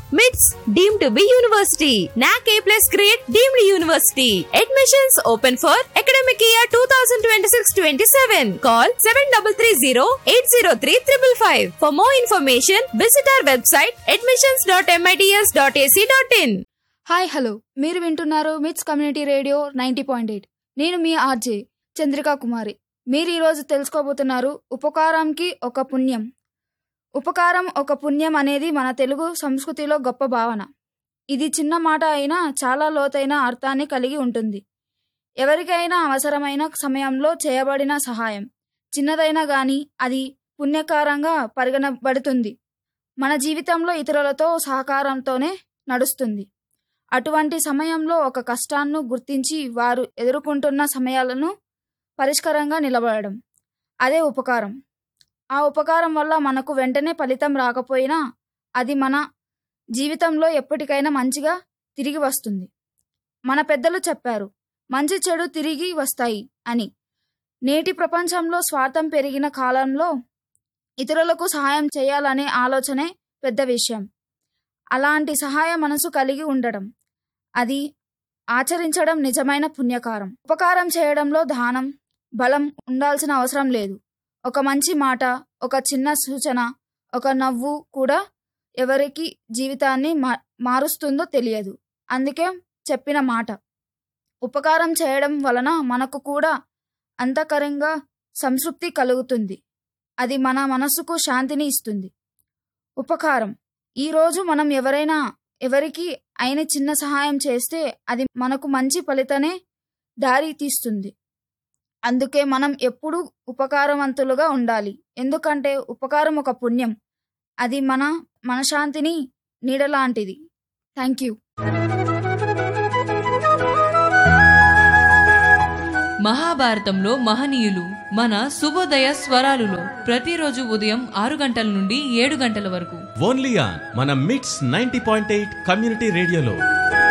MITS deemed to be university. NAC A plus grade deemed university. Admissions open for academic year 2026-27. Call 7330-803-555. For more information, visit our website admissions.mits.ac.in. Hi hello మీరు వింటున్నారు MITS community radio ninety point eight నేను మీ RJ చంద్రికా కుమారి మీరు ఈరోజు తెలుసుకోబోతున్నారు ఉపకారంకి ఒక పుణ్యం ఉపకారం ఒక పుణ్యం అనేది మన తెలుగు సంస్కృతిలో గొప్ప భావన ఇది చిన్న మాట అయినా చాలా లోతైన అర్థాన్ని కలిగి ఉంటుంది ఎవరికైనా అవసరమైన సమయంలో చేయబడిన సహాయం చిన్నదైనా గాని అది పుణ్యకారంగా పరిగణబడుతుంది మన జీవితంలో ఇతరులతో సహకారంతోనే నడుస్తుంది అటువంటి సమయంలో ఒక కష్టాన్ని గుర్తించి వారు ఎదుర్కొంటున్న సమయాలను పరిష్కారంగా నిలబడడం అదే ఉపకారం ఆ ఉపకారం వల్ల మనకు వెంటనే ఫలితం రాకపోయినా అది మన జీవితంలో ఎప్పటికైనా మంచిగా తిరిగి వస్తుంది మన పెద్దలు చెప్పారు మంచి చెడు తిరిగి వస్తాయి అని నేటి ప్రపంచంలో స్వార్థం పెరిగిన కాలంలో ఇతరులకు సహాయం చేయాలనే ఆలోచనే పెద్ద విషయం అలాంటి సహాయ మనసు కలిగి ఉండడం అది ఆచరించడం నిజమైన పుణ్యకారం ఉపకారం చేయడంలో దానం బలం ఉండాల్సిన అవసరం లేదు ఒక మంచి మాట ఒక చిన్న సూచన ఒక నవ్వు కూడా ఎవరికి జీవితాన్ని మా మారుస్తుందో తెలియదు అందుకే చెప్పిన మాట ఉపకారం చేయడం వలన మనకు కూడా అంతకరంగా సంతృప్తి కలుగుతుంది అది మన మనసుకు శాంతిని ఇస్తుంది ఉపకారం ఈరోజు మనం ఎవరైనా ఎవరికి అయిన చిన్న సహాయం చేస్తే అది మనకు మంచి ఫలితనే దారి తీస్తుంది అందుకే మనం ఎప్పుడూ ఉపకారవంతులుగా ఉండాలి ఎందుకంటే ఉపకారం ఒక పుణ్యం అది మన మనశాంతిని నీడలాంటిది థ్యాంక్ యూ మహాభారతంలో మహనీయులు మన శుభోదయ స్వరాలులో ప్రతిరోజు ఉదయం ఆరు గంటల నుండి ఏడు గంటల వరకు ఓన్లీ ఆన్ మన మిట్స్ నైన్టీ పాయింట్ ఎయిట్ కమ్యూనిటీ రేడియోలో